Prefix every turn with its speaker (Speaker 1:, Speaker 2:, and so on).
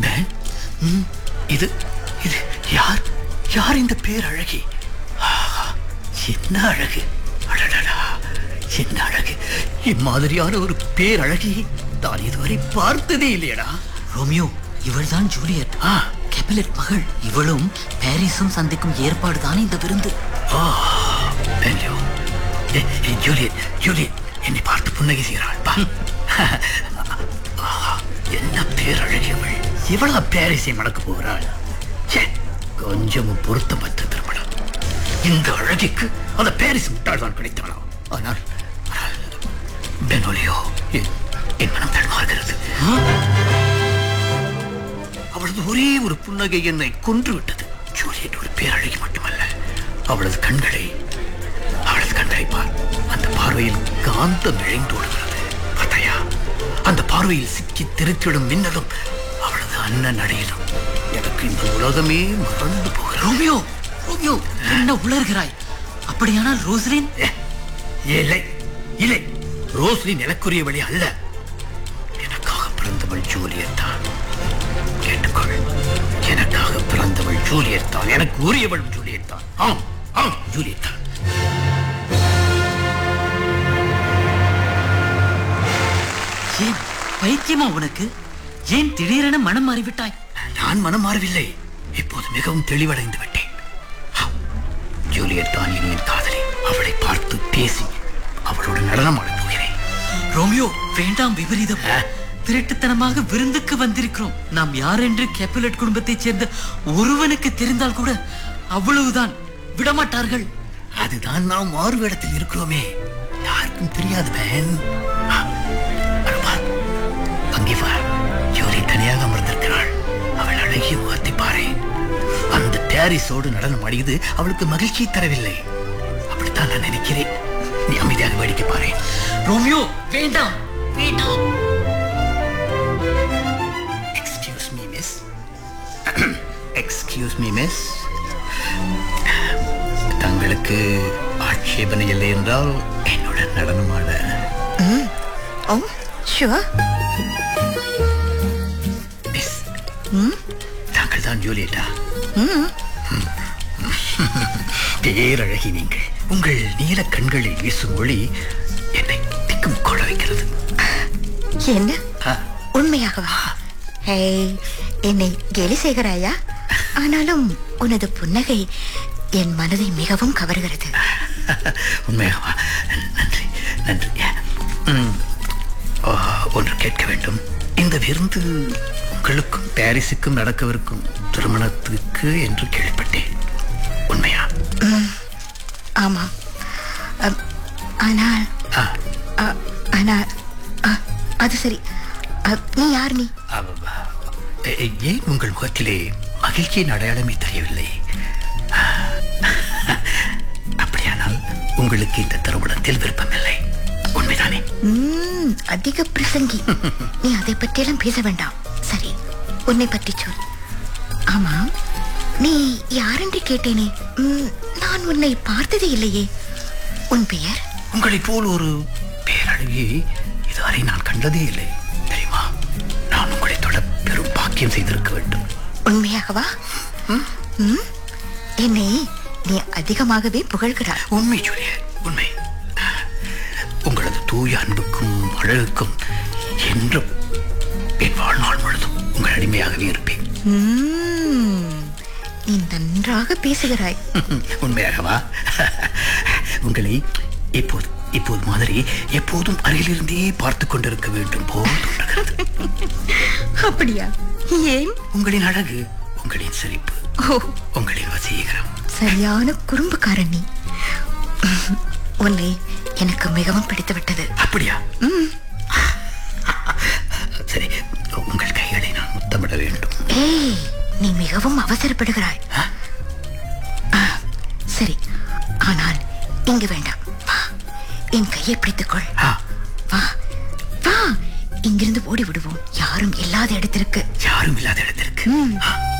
Speaker 1: Ben? ம், இது இது யார் யார் இந்த பேரழகி ஆஹா, என்ன அழகு அடடடா என்ன அழகு இம்மாதிரியான ஒரு பேரழகி நான் இதுவரை பார்த்ததே இல்லையடா
Speaker 2: ரோமியோ இவள்தான் ஜூலியட்
Speaker 1: ஆ
Speaker 2: கெபலட் மகள் இவளும் பாரிஸும் சந்திக்கும் ஏற்பாடு தானே இந்த விருந்து
Speaker 1: பென்லியோ ஏ, ஏ, ஜூலியட் ஜூலியட் என்னை பார்த்து புன்னகை செய்கிறாள் பா ஆஹா, என்ன பேரழகியவள் இவளா பேரிசை மடக்க போகிறாள் ச்சே, கொஞ்சமும் பொருத்தமற்ற திருமணம் இந்த அழகிக்கு அந்த பாரிஸ் முட்டாள் தான் கிடைத்தாளா ஆனால் ஆனால், பெனோலியோ என் என் மனம் தடுமாறுகிறது அவளது ஒரே ஒரு புன்னகை என்னை கொன்று விட்டது ஜூலியட் ஒரு பேரழகி மட்டுமல்ல அவளது கண்களை அவளது கண்களை பார் அந்த பார்வையில் காந்தம் இழைந்தோடுகிறது பார்த்தாயா அந்த பார்வையில் சிக்கி திருத்திடும் மின்னலும் அவளது அண்ணன் நடையிலும் எனக்கு இந்த உலகமே மறந்து போகிறது
Speaker 2: ரோமியோ ரோமியோ என்ன உளறுகிறாய் அப்படியானால் ரோஸ்லின்
Speaker 1: ஏ, இல்லை இல்லை ரோஸ்லின் எனக்குரியவளே அல்ல எனக்காக பிறந்தவள் ஜூலியட் தான் கேட்டுக்கொள் எனக்காக பிறந்தவள் ஜூலியட் தான் எனக்கு உரியவள் ஜூலியட் தான் ஆம் ஆம் ஜூலியட் தான்
Speaker 2: ஏன் பைத்தியமா உனக்கு ஏன் திடீரென மனம் மாறிவிட்டாய்
Speaker 1: நான் மனம் மாறவில்லை இப்போது மிகவும் தெளிவடைந்து விட்டேன் ஆம், ஜூலியட் தான் இனி என் காதலி அவளை பார்த்து பேசி அவளோடு நடனமாடப் போகிறேன்
Speaker 2: ரோமியோ வேண்டாம் விபரீதம்
Speaker 1: ஆ?
Speaker 2: திருட்டுத்தனமாக விருந்துக்கு வந்திருக்கிறோம் நாம் யார் என்று கேப்புலட் குடும்பத்தைச் சேர்ந்த ஒருவனுக்கு தெரிந்தால் கூட அவ்வளவுதான் விடமாட்டார்கள்
Speaker 1: அதுதான் நாம் மாறு இடத்தில் இருக்கிறோமே யாருக்கும் தெரியாது மேன் ஆ, அட பார். அங்கே பார் ஜோலி தனியாக அமர்ந்திருக்கிறாள் அவள் அழகிய முகத்தை பாரு அந்த பாரிஸோடு நடனம் ஆடியது அவளுக்கு மகிழ்ச்சி தரவில்லை அப்படித்தான் நான் நினைக்கிறேன் நீ அமைதியாக வேடிக்கை பாரு
Speaker 2: ரோமியோ வேண்டாம் வேண்டாம்
Speaker 1: excuse me miss excuse me miss தங்களுக்கு ஆட்சேபனை இல்லை என்றால் என்னுடன் நடனமாட
Speaker 3: ஓ ஷுவர்
Speaker 1: மிஸ் தாங்கள் தான் ஜூலியட்டா பேரழகி நீங்கள் உங்கள் நீல கண்களில் வீசும் ஒளி என்னை திக்கும் கொள்ள வைக்கிறது
Speaker 3: என்ன
Speaker 1: ஆ,
Speaker 3: உண்மையாகவா ஹே என்னை கேலி செய்கிறாயா ஆனாலும் உனது புன்னகை என் மனதை மிகவும் கவர்கிறது
Speaker 1: உண்மையாகவா நன்றி நன்றி ம், ஆ, ஒன்று கேட்க வேண்டும் இந்த விருந்து உங்களுக்கும் பாரிஸுக்கும் நடக்கவிருக்கும் திருமணத்துக்கு என்று கேள்விப்பட்டேன் உண்மையா
Speaker 3: ஆமாம் அம், ஆனால்
Speaker 1: ஆ,
Speaker 3: அ, ஆனால் அ, அது சரி அ, நீ யார் நீ
Speaker 1: அவ- எ- எ- ஏன் உங்கள் முகத்திலே மகிழ்ச்சியின் அடையாளமே தெரியவில்லை அப்படியானால் உங்களுக்கு இந்த திருமணத்தில் விருப்பமில்லை உண்மைதானே
Speaker 3: ம், அதிக பிரசங்கி நீ அதை பற்றியெல்லாம் பேச வேண்டாம் சரி உன்னை பற்றி சொல் ஆமாம் நீ யாரென்று கேட்டேனே ம், நான் உன்னை பார்த்ததே இல்லையே உன் பெயர்
Speaker 1: உங்களைப் போல் ஒரு பேரழகியை இதுவரை நான் கண்டதே இல்லை தெரியுமா நான் உங்களை தொட பெரும் பாக்கியம் செய்திருக்க வேண்டும்
Speaker 3: உண்மையாகவா ம், என்னை நீ அதிகமாகவே புகழ்கிறாய்
Speaker 1: உண்மை ஜூலிய உண்மை உங்களது தூய அன்புக்கும் அழகுக்கும் என்றும் என் வாழ்நாள் முழுதும் உங்கள் அடிமையாகவே இருப்பேன்
Speaker 3: ம், நீ நன்றாக பேசுகிறாய்
Speaker 1: உண்மையாகவா உங்களை இப்போது இப்போது மாதிரி எப்போதும் அருகிலிருந்தே பார்த்து கொண்டிருக்க வேண்டும் போல் தோன்றுகிறது
Speaker 3: அப்படியா ஏன்
Speaker 1: உங்களின் அழகு உங்களின் சிரிப்பு
Speaker 3: ஓ
Speaker 1: உங்களின் வசீகரம்
Speaker 3: சரியான குறும்புக்காரன் நீ உன்னை எனக்கு மிகவும் பிடித்து விட்டது
Speaker 1: அப்படியா சரி உங்கள் கைகளை நான் முத்தமிட வேண்டும்
Speaker 3: ஏய் நீ மிகவும் அவசரப்படுகிறாய் ஆ, சரி ஆனால் இங்கு வேண்டாம் வா என் கையை பிடித்துக்கொள்
Speaker 1: ஆ,
Speaker 3: வா வா இங்கிருந்து ஓடி விடுவோம் யாரும் இல்லாத இடத்திற்கு
Speaker 1: யாரும் இல்லாத இடத்திற்கு
Speaker 3: ம்.
Speaker 1: ஆ,